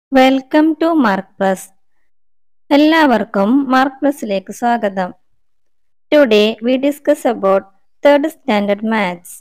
Welcome to Mark Plus എല്ലാവർക്കും Mark പ്ലസിലേക്ക് സ്വാഗതം today we discuss about third standard maths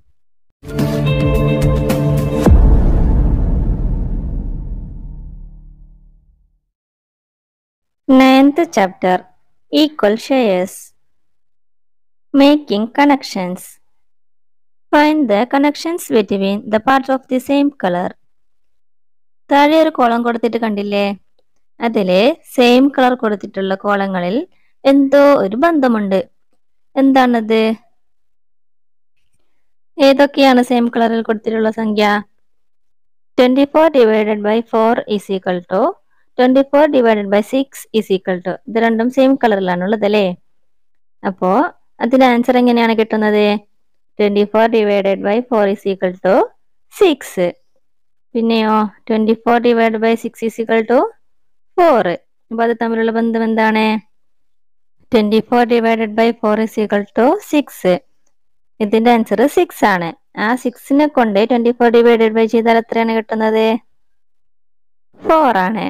ninth chapter equal shares making connections find the connections between the parts of the same colour താഴെ ഒരു column കൊടുത്തിട്ട് കണ്ടില്ലേ അതില് same colour കൊടുത്തിട്ടുള്ള കോളങ്ങളിൽ എന്തോ ഒരു ബന്ധമുണ്ട് എന്താണത് ഏതൊക്കെയാണ് സെയിം കളറിൽ കൊടുത്തിട്ടുള്ള സംഖ്യ twenty four divided by four is equal to twenty four divided by six is equal to ഇത് രണ്ടും സെയിം കളറിലാണുള്ളത് അല്ലേ അപ്പോ അതിന്റെ ആൻസർ എങ്ങനെയാണ് കിട്ടുന്നത് twenty four divided by four is equal to six പിന്നെയോ twenty four divide by six is equal to four അപ്പൊ അത് തമ്മിലുള്ള ബന്ധം എന്താണ് twenty four divided by four is equal to six ഇതിന്റെ ആൻസർ സിക്സ് ആണ് ആ സിക്സിനെ കൊണ്ട് ട്വന്റി ഫോർ ഡിവൈഡഡ് ബൈ ചെയ്താൽ എത്രയാണ് കിട്ടുന്നത് ഫോർ ആണ്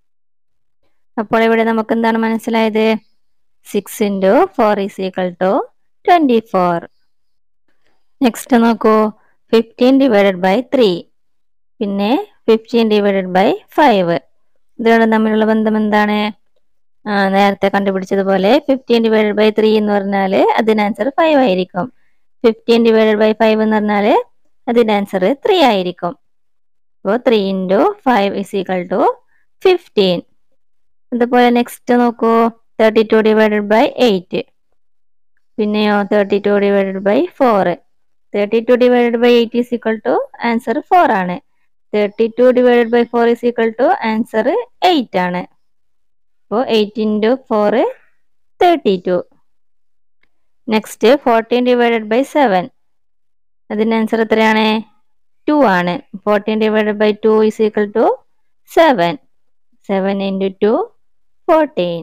അപ്പോൾ ഇവിടെ നമുക്ക് എന്താണ് മനസ്സിലായത് six into four is equal to twenty four next നോക്കൂ ഫിഫ്റ്റീൻ ഡിവൈഡഡ് ബൈ ത്രീ പിന്നെ ഫിഫ്റ്റീൻ ഡിവൈഡഡ് ബൈ ഫൈവ് ഇതോടെ തമ്മിലുള്ള ബന്ധം എന്താണ് ആ നേരത്തെ കണ്ടുപിടിച്ചതുപോലെ ഫിഫ്റ്റീൻ ഡിവൈഡഡ് ബൈ ത്രീ എന്ന് പറഞ്ഞാൽ അതിന് ആൻസർ ഫൈവ് ആയിരിക്കും ഫിഫ്റ്റീൻ ഡിവൈഡഡ് ബൈ ഫൈവ് എന്ന് പറഞ്ഞാൽ അതിന്റെ ആൻസർ ത്രീ ആയിരിക്കും അപ്പോൾ three into five is equal to fifteen അതുപോലെ നെക്സ്റ്റ് നോക്കൂ thirty two divided by eight പിന്നെയോ thirty two divided by four thirty two divided by eight is equal to answer four ആണ് thirty two divided by four is equal to answer eight ആണ് അപ്പോൾ eight into four thirty two next fourteen divided by seven അതിൻ്റെ answer എത്രയാണ് two ആണ് fourteen divided by two is equal to seven seven into two fourteen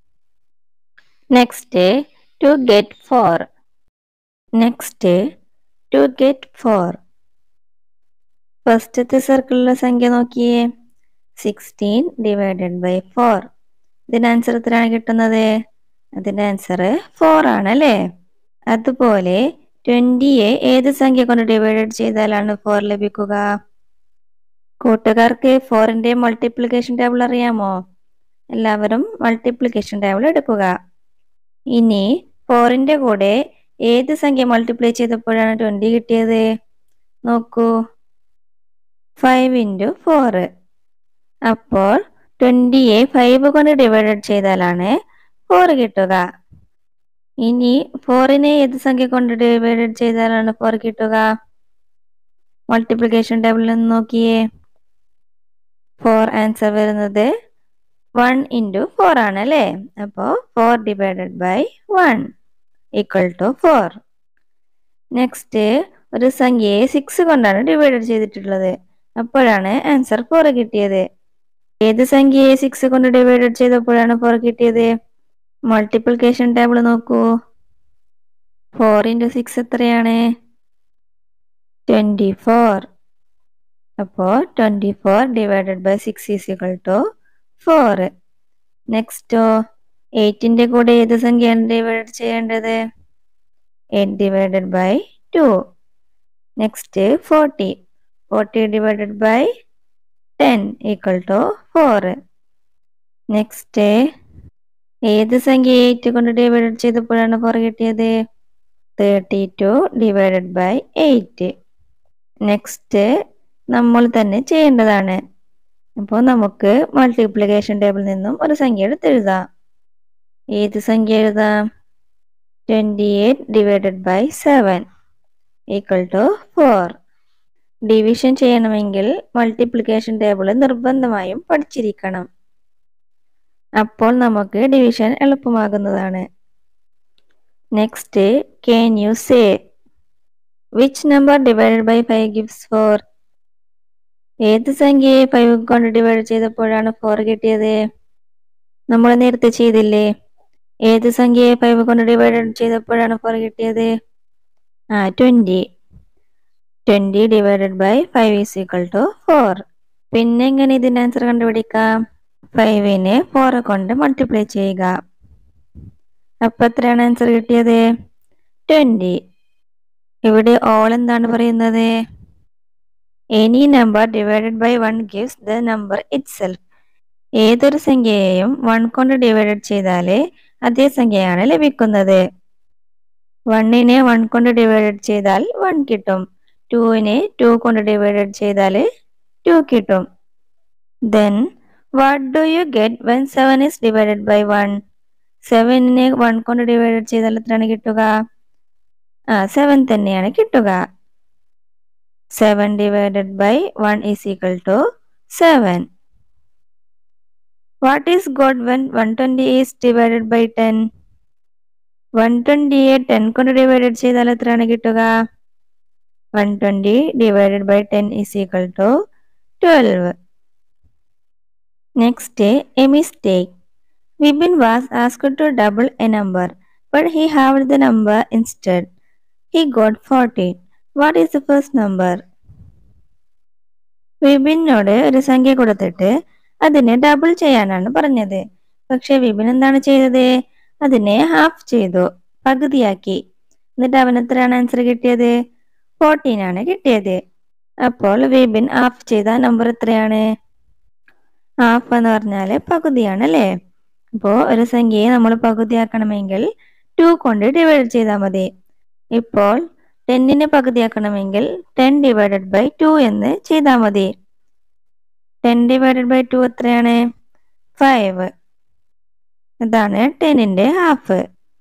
next to get four next to get four ഫസ്റ്റത്തെ സർക്കിളിലെ സംഖ്യ നോക്കിയേ sixteen divided by four ഇതിന്റെ answer എത്രയാണ് കിട്ടുന്നത് അതിന്റെ ആൻസർ ഫോർ ആണ് അല്ലേ അതുപോലെ ട്വന്റിയെ ഏത് സംഖ്യ കൊണ്ട് ഡിവൈഡഡ് ചെയ്താലാണ് ഫോർ ലഭിക്കുക കൂട്ടുകാർക്ക് ഫോറിന്റെ മൾട്ടിപ്ലിക്കേഷൻ ടേബിൾ അറിയാമോ എല്ലാവരും മൾട്ടിപ്ലിക്കേഷൻ ടേബിൾ എടുക്കുക ഇനി ഫോറിന്റെ കൂടെ ഏത് സംഖ്യ മൾട്ടിപ്ലൈ ചെയ്തപ്പോഴാണ് ട്വന്റി കിട്ടിയത് നോക്കൂ ഫൈവ് ഇൻറ്റു ഫോർ അപ്പോൾ ട്വന്റിയെ ഫൈവ് കൊണ്ട് ഡിവൈഡഡ് ചെയ്താലാണ് ഫോർ കിട്ടുക ഇനി ഫോറിനെ ഏത് സംഖ്യ കൊണ്ട് ഡിവൈഡഡ് ചെയ്താലാണ് ഫോർ കിട്ടുക മൾട്ടിപ്ലിക്കേഷൻ ടേബിളിൽ നിന്ന് നോക്കിയേ ഫോർ ആൻസർ വരുന്നത് വൺ ഇൻറ്റു ഫോർ ആണ് അല്ലേ അപ്പോൾ four divided by one equal to four next ഒരു സംഖ്യയെ സിക്സ് കൊണ്ടാണ് ഡിവൈഡഡ് ചെയ്തിട്ടുള്ളത് അപ്പോഴാണ് ആൻസർ ഫോർ കിട്ടിയത് ഏത് സംഖ്യയെ സിക്സ് കൊണ്ട് ഡിവൈഡഡ് ചെയ്തപ്പോഴാണ് ഫോർ കിട്ടിയത് മൾട്ടിപ്ലിക്കേഷൻ ടേബിൾ നോക്കൂ ഫോർ ഇൻറ്റു സിക്സ് എത്രയാണ് ട്വൻറ്റി ഫോർ അപ്പോൾ twenty four divided by six is equal to four നെക്സ്റ്റോ എയ്റ്റിൻ്റെ കൂടെ ഏത് സംഖ്യയാണ് ഡിവൈഡ് ചെയ്യേണ്ടത് eight divided by two next forty forty divided by ten equal to four next ഏത് സംഖ്യ എയ്റ്റ് കൊണ്ട് ഡിവൈഡ് ചെയ്തപ്പോഴാണ് ഫോർ കിട്ടിയത് thirty two divided by eight next നമ്മൾ തന്നെ ചെയ്യേണ്ടതാണ് അപ്പോൾ നമുക്ക് മൾട്ടിപ്ലിക്കേഷൻ ടേബിളിൽ നിന്നും ഒരു സംഖ്യ എടുത്ത് എഴുതാം ഏത് സംഖ്യ എഴുതാം twenty eight divided by seven equal to four division ചെയ്യണമെങ്കിൽ മൾട്ടിപ്ലിക്കേഷൻ ടേബിൾ നിർബന്ധമായും പഠിച്ചിരിക്കണം അപ്പോൾ നമുക്ക് ഡിവിഷൻ എളുപ്പമാകുന്നതാണ് next can you say which number divided by five gives four ഏത് സംഖ്യയെ ഫൈവ് കൊണ്ട് ഡിവൈഡ് ചെയ്തപ്പോഴാണ് ഫോർ കിട്ടിയത് നമ്മൾ നേരത്തെ ചെയ്തില്ലേ ഏത് സംഖ്യയെ ഫൈവ് കൊണ്ട് ഡിവൈഡ് ചെയ്തപ്പോഴാണ് ഫോർ കിട്ടിയത് ആ twenty twenty divided by five is equal to four പിന്നെ എങ്ങനെ ഇതിന്റെ ആൻസർ കണ്ടുപിടിക്കാം ഫൈവിനെ ഫോർ കൊണ്ട് മൾട്ടിപ്ലൈ ചെയ്യുക അപ്പൊ എത്രയാണ് ആൻസർ കിട്ടിയത് ട്വന്റി ഇവിടെ ഓൾ എന്താണ് പറയുന്നത് any number divided by one gives the number itself ഏതൊരു സംഖ്യയെയും വൺ കൊണ്ട് ഡിവൈഡഡ് ചെയ്താലേ അതേ സംഖ്യയാണ് ലഭിക്കുന്നത് വണ്ണിനെ വൺ കൊണ്ട് ഡിവൈഡഡ് ചെയ്താൽ വൺ കിട്ടും ടുവിനെ ടു കൊണ്ട് ഡിവൈഡഡ് ചെയ്താൽ ടു കിട്ടും then what do you get when seven is divided by one സെവനിനെ വൺ കൊണ്ട് ഡിവൈഡഡ് ചെയ്താൽ എത്രയാണ് കിട്ടുക ആ സെവൻ തന്നെയാണ് കിട്ടുക seven divided by one is equal to seven what is God when one twenty is divided by ten one ട്വന്റിയെ ten കൊണ്ട് ഡിവൈഡഡ് ചെയ്താൽ എത്രയാണ് കിട്ടുക one twenty divided by ten is equal to twelve next a mistake Vipin was asked to double a number but he have the number instead he got fourteen what is the first number വിപിനോട് ഒരു സംഖ്യ കൊടുത്തിട്ട് അതിനെ double ചെയ്യാനാണ് പറഞ്ഞത് പക്ഷെ വിപിൻ എന്താണ് ചെയ്തത് അതിനെ ഹാഫ് ചെയ്തു പകുതിയാക്കി എന്നിട്ട് അവൻ എത്രയാണ് ആൻസർ കിട്ടിയത് ഫോർട്ടീൻ ആണ് കിട്ടിയത് അപ്പോൾ വിപിൻ ഹാഫ് ചെയ്ത നമ്പർ എത്രയാണ് ഹാഫ് എന്ന് പറഞ്ഞാൽ പകുതിയാണ് അല്ലേ അപ്പോൾ ഒരു സംഖ്യയെ നമ്മൾ പകുതിയാക്കണമെങ്കിൽ ടു കൊണ്ട് ഡിവൈഡ് ചെയ്താൽ മതി ഇപ്പോൾ ടെന്നിനെ പകുതിയാക്കണമെങ്കിൽ ടെൻ ഡിവൈഡഡ് ബൈ ടു എന്ന് ചെയ്താൽ മതി ടെൻ ഡിവൈഡഡ് ബൈ ടു എത്രയാണ് ഫൈവ് ഇതാണ് ടെന്നിന്റെ ഹാഫ്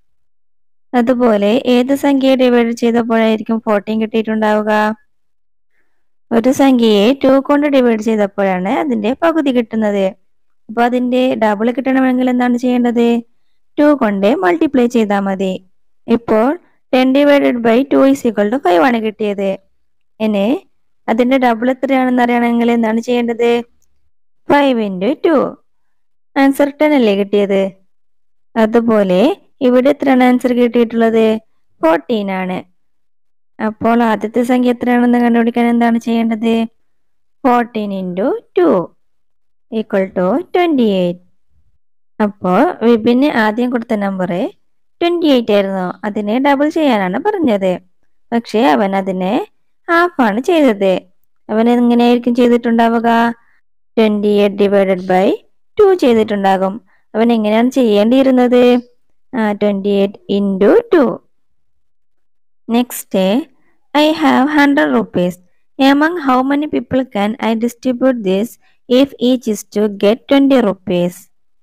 അതുപോലെ ഏത് സംഖ്യയെ ഡിവൈഡ് ചെയ്തപ്പോഴായിരിക്കും ഫോർട്ടീൻ കിട്ടിയിട്ടുണ്ടാവുക ഒരു സംഖ്യയെ ടു കൊണ്ട് ഡിവൈഡ് ചെയ്തപ്പോഴാണ് അതിന്റെ പകുതി കിട്ടുന്നത് അപ്പൊ അതിന്റെ ഡബിൾ കിട്ടണമെങ്കിൽ എന്താണ് ചെയ്യേണ്ടത് ടു കൊണ്ട് മൾട്ടിപ്ലൈ ചെയ്താൽ മതി ഇപ്പോൾ ten divided by two is equal to five ആണ് കിട്ടിയത് ഇനി അതിന്റെ ഡബിൾ എത്രയാണെന്ന് അറിയണമെങ്കിൽ എന്താണ് ചെയ്യേണ്ടത് five into two answer ten അല്ലേ കിട്ടിയത് അതുപോലെ ഇവിടെ എത്രയാണ് ആൻസർ കിട്ടിയിട്ടുള്ളത് ഫോർട്ടീൻ ആണ് അപ്പോൾ ആദ്യത്തെ സംഖ്യ എത്രയാണെന്ന് കണ്ടുപിടിക്കാൻ എന്താണ് ചെയ്യേണ്ടത് fourteen into two equal to twenty eight അപ്പോൾ വിപിന് ആദ്യം കൊടുത്ത നമ്പർ ട്വൻറ്റി എയ്റ്റ് ആയിരുന്നു അതിനെ ഡബിൾ ചെയ്യാനാണ് പറഞ്ഞത് പക്ഷേ അവൻ അതിനെ ഹാഫ് ആണ് ചെയ്തത് അവൻ എങ്ങനെയായിരിക്കും ചെയ്തിട്ടുണ്ടാവുക twenty eight divided by two ചെയ്തിട്ടുണ്ടാകും അവൻ എങ്ങനെയാണ് ചെയ്യേണ്ടിയിരുന്നത് twenty eight into two next I have hundred rupees among how many people can I distribute this if each is to get twenty rupees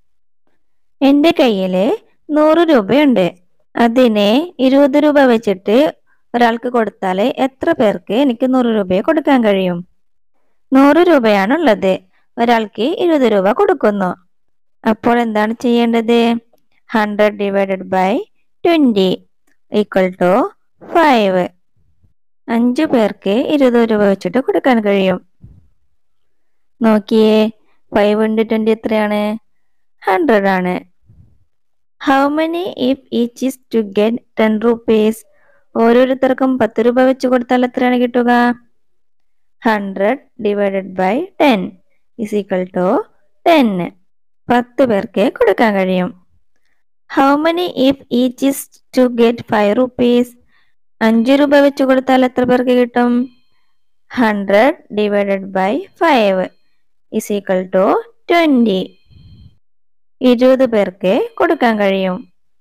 എൻ്റെ കയ്യിൽ നൂറ് രൂപയുണ്ട് അതിനെ ഇരുപത് രൂപ വെച്ചിട്ട് ഒരാൾക്ക് കൊടുത്താൽ എത്ര പേർക്ക് എനിക്ക് നൂറ് രൂപയെ കൊടുക്കാൻ കഴിയും നൂറ് രൂപയാണുള്ളത് ഒരാൾക്ക് ഇരുപത് രൂപ കൊടുക്കുന്നു അപ്പോൾ എന്താണ് ചെയ്യേണ്ടത് hundred divided by twenty equal to five അഞ്ചു പേർക്ക് ഇരുപത് രൂപ വെച്ചിട്ട് കൊടുക്കാൻ കഴിയും നോക്കിയേ ഫൈവ് ഇൻറ്റു ട്വൻറ്റി എത്രയാണ് ഹൺഡ്രഡ് ആണ് how many if each is to get ten rupees ഓരോരുത്തർക്കും പത്ത് രൂപ വെച്ച് കൊടുത്താൽ എത്രയാണ് കിട്ടുക hundred divided by ten is equal to ten പത്ത് പേർക്ക് കൊടുക്കാൻ കഴിയും how many if each is to get five rupees അഞ്ച് രൂപ വെച്ച് കൊടുത്താൽ എത്ര പേർക്ക് കിട്ടും hundred divided by five is equal to twenty ഇരുപത് പേർക്ക് കൊടുക്കാൻ കഴിയും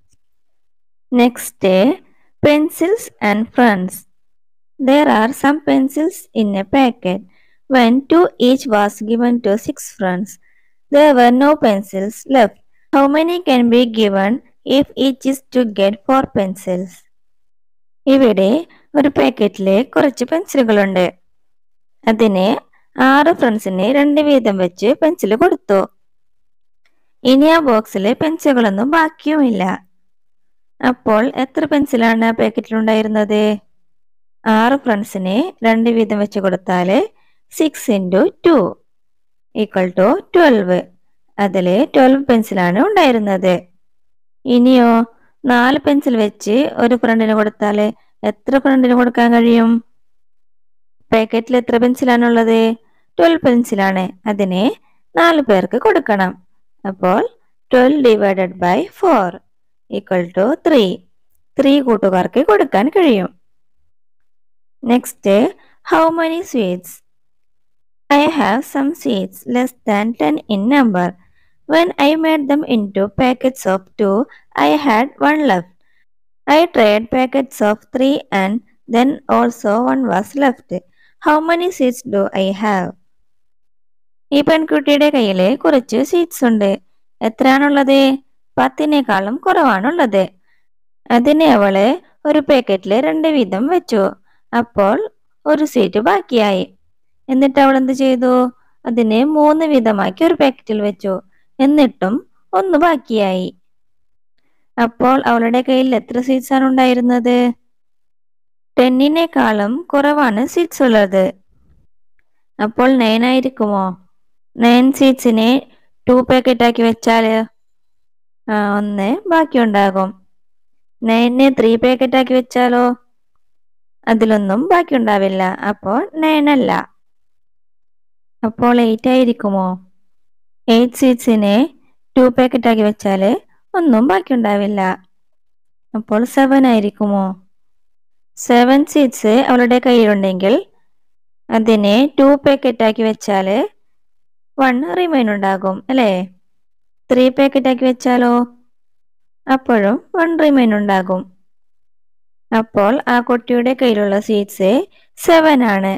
next pencils and friends there are some pencils in a packet when to each was given two six friends there were no pencils left how many can be given if each is to get four pencils ഇവിടെ ഒരു പാക്കറ്റിലെ കുറച്ച് പെൻസിലുകളുണ്ട് അതിന് ആറ് ഫ്രണ്ട്സിന് രണ്ട് വീതം വെച്ച് pencil കൊടുത്തു ഇനി ആ ബോക്സിൽ പെൻസിലുകളൊന്നും ബാക്കിയുമില്ല അപ്പോൾ എത്ര പെൻസിലാണ് ആ പാക്കറ്റിൽ ഉണ്ടായിരുന്നത് ആറ് ഫ്രണ്ട്സിന് രണ്ട് വീതം വെച്ച് കൊടുത്താൽ six into two equal to twelve അതിൽ ട്വൽവ് പെൻസിലാണ് ഉണ്ടായിരുന്നത് ഇനിയോ നാല് പെൻസിൽ വെച്ച് ഒരു ഫ്രണ്ടിന് കൊടുത്താൽ എത്ര ഫ്രണ്ടിന് കൊടുക്കാൻ കഴിയും പാക്കറ്റിൽ എത്ര പെൻസിലാണുള്ളത് ട്വൽവ് പെൻസിലാണ് അതിനെ നാല് പേർക്ക് കൊടുക്കണം അപ്പോൾ twelve divided by four equal to three three കൂട്ടുകാർക്ക് കൊടുക്കാൻ കഴിയും next how many sweets I have some sweets less than 10 in number. When I made them into packets of 2, I had one left. I tried packets of 3 and then also one was left. How many sweets do I have? ഈ പെൺകുട്ടിയുടെ കയ്യിൽ കുറച്ച് sweets ഉണ്ട് എത്രയാണുള്ളത് പത്തിനേക്കാളും കുറവാണുള്ളത് അതിനെ അവള് ഒരു പാക്കറ്റിൽ രണ്ട് വീതം വെച്ചു അപ്പോൾ ഒരു സ്വീറ്റ് ബാക്കിയായി എന്നിട്ട് അവൾ എന്ത് ചെയ്തു അതിനെ മൂന്ന് വീതമാക്കി ഒരു പാക്കറ്റിൽ വെച്ചു എന്നിട്ടും ഒന്ന് ബാക്കിയായി അപ്പോൾ അവളുടെ കയ്യിൽ എത്ര സ്വീറ്റ്സ് ആണ് ഉണ്ടായിരുന്നത് ടെന്നിനേക്കാളും കുറവാണ് സ്വീറ്റ്സ് ഉള്ളത് അപ്പോൾ നയൻ ആയിരിക്കുമോ നയൻ സ്വീറ്റ്സിനെ ടു പാക്കറ്റ് ആക്കി വെച്ചാല് ആ ഒന്ന് ബാക്കിയുണ്ടാകും നയനെ ത്രീ പാക്കറ്റ് ആക്കി വെച്ചാലോ അതിലൊന്നും ബാക്കിയുണ്ടാവില്ല അപ്പോൾ നയൻ അല്ല അപ്പോൾ എയ്റ്റ് ആയിരിക്കുമോ എയ്റ്റ് സീറ്റ്സിനെ ടു പാക്കറ്റ് ആക്കി വെച്ചാൽ ഒന്നും ബാക്കിയുണ്ടാവില്ല അപ്പോൾ സെവൻ ആയിരിക്കുമോ സെവൻ സീറ്റ്സ് അവളുടെ കയ്യിലുണ്ടെങ്കിൽ അതിനെ ടു പാക്കറ്റ് ആക്കി വെച്ചാൽ വൺ റിമൈൻ ഉണ്ടാകും അല്ലേ ത്രീ പാക്കറ്റ് ആക്കി വെച്ചാലോ അപ്പോഴും വൺ റിമൈൻ ഉണ്ടാകും അപ്പോൾ ആ കുട്ടിയുടെ കയ്യിലുള്ള സീറ്റ്സ് സെവൻ ആണ്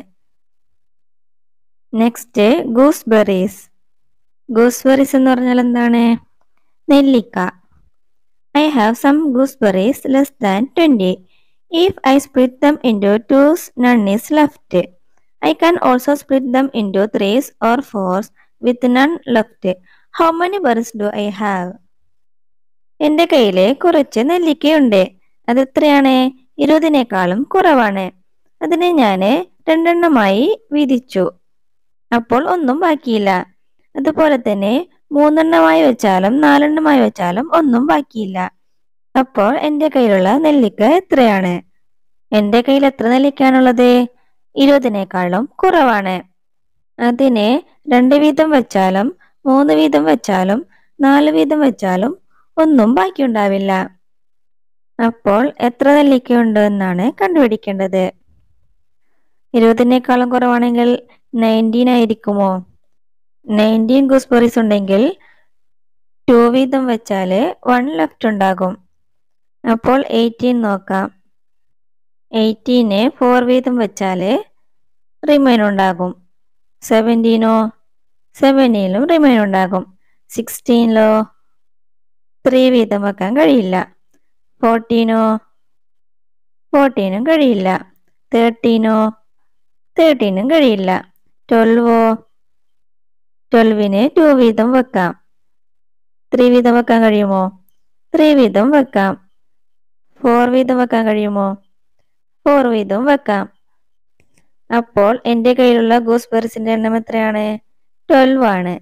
നെക്സ്റ്റ് ഗൂസ്ബെറീസ് ഗൂസ്ബെറീസ് എന്ന് പറഞ്ഞാൽ എന്താണ് നെല്ലിക്ക I have some gooseberries less than twenty if I split them into twos none is left I can also split them into threes or fours with none left how many berries do I have എൻ്റെ കയ്യിൽ കുറച്ച് നെല്ലിക്കയുണ്ട് അത് എത്രയാണ് ഇരുപതിനേക്കാളും കുറവാണ് അതിനെ ഞാൻ രണ്ടെണ്ണമായി വീതിച്ചു അപ്പോൾ ഒന്നും ബാക്കിയില്ല അതുപോലെ തന്നെ മൂന്നെണ്ണമായി വെച്ചാലും നാലെണ്ണമായി വെച്ചാലും ഒന്നും ബാക്കിയില്ല അപ്പോൾ എൻ്റെ കയ്യിലുള്ള നെല്ലിക്ക എത്രയാണ് എൻ്റെ കയ്യിൽ എത്ര നെല്ലിക്കാണുള്ളത് ഇരുപതിനേക്കാളും കുറവാണ് അതിനെ രണ്ട് വീതം വെച്ചാലും മൂന്ന് വീതം വെച്ചാലും നാല് വീതം വെച്ചാലും ഒന്നും ബാക്കിയുണ്ടാവില്ല അപ്പോൾ എത്ര നെല്ലിക്കയുണ്ട് എന്നാണ് കണ്ടുപിടിക്കേണ്ടത് ഇരുപതിനേക്കാളും കുറവാണെങ്കിൽ നയൻറ്റീൻ ആയിരിക്കുമോ നയൻറ്റീൻ ഗൂസ്ബെറീസ് ഉണ്ടെങ്കിൽ ടു വീതം വെച്ചാൽ വൺ ലെഫ്റ്റ് ഉണ്ടാകും അപ്പോൾ എയ്റ്റീൻ നോക്കാം എയ്റ്റീന് ഫോർ വീതം വെച്ചാൽ റിമൈൻ ഉണ്ടാകും സെവൻറ്റീനോ സെവൻറ്റീനിലും റിമൈൻ ഉണ്ടാകും സിക്സ്റ്റീനിലോ ത്രീ വീതം വെക്കാൻ കഴിയില്ല ഫോർട്ടീനോ ഫോർട്ടീനും കഴിയില്ല തേർട്ടീനോ തേർട്ടീനും കഴിയില്ല ട്വൽവോ ട്വൽവിന് ടു വീതം വെക്കാം ത്രീ വീതം വെക്കാൻ കഴിയുമോ ത്രീ വീതം വെക്കാം ഫോർ വീതം വെക്കാൻ കഴിയുമോ ഫോർ വീതം വെക്കാം അപ്പോൾ എൻ്റെ കയ്യിലുള്ള ഗൂസ്ബെറീസിന്റെ എണ്ണം എത്രയാണ് ട്വൽവ് ആണ്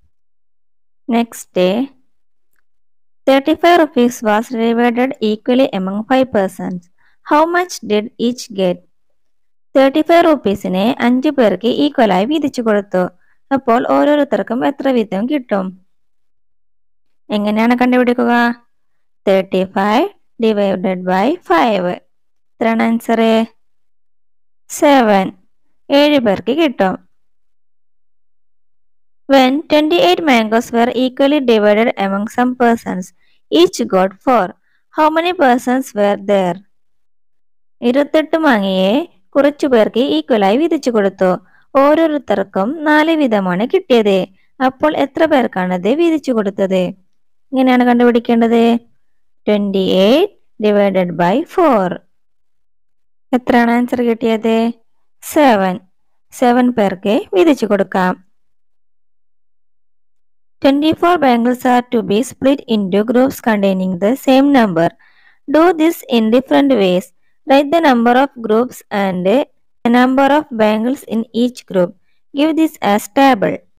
next thirty five rupees was divided equally among five persons how much did each get thirty five റുപ്പീസിനെ അഞ്ചു പേർക്ക് ഈക്വലായി വീതിച്ചു കൊടുത്തു അപ്പോൾ ഓരോരുത്തർക്കും എത്ര വീതം കിട്ടും എങ്ങനെയാണ് കണ്ടുപിടിക്കുക thirty five divided by five എത്രയാണ് ആൻസർ സെവൻ ഏഴ് പേർക്ക് കിട്ടും when twenty eight mangoes were equally divided among some persons each got four how many persons were there ഇരുപത്തെട്ട് മാങ്ങയെ കുറച്ചു പേർക്ക് ഈക്വലായി വിധിച്ചു കൊടുത്തു ഓരോരുത്തർക്കും നാല് വീതമാണ് കിട്ടിയത് അപ്പോൾ എത്ര പേർക്കാണത് വീതിച്ചു കൊടുത്തത് ഇങ്ങനെയാണ് കണ്ടുപിടിക്കേണ്ടത് twenty eight divided by four എത്രയാണ് ആൻസർ കിട്ടിയത് സെവൻ സെവൻ പേർക്ക് വീതിച്ചു കൊടുക്കാം twenty four bangles are to be split into groups containing the same number do this in different ways Write the number of groups and the number of bangles in each group. Give this as table.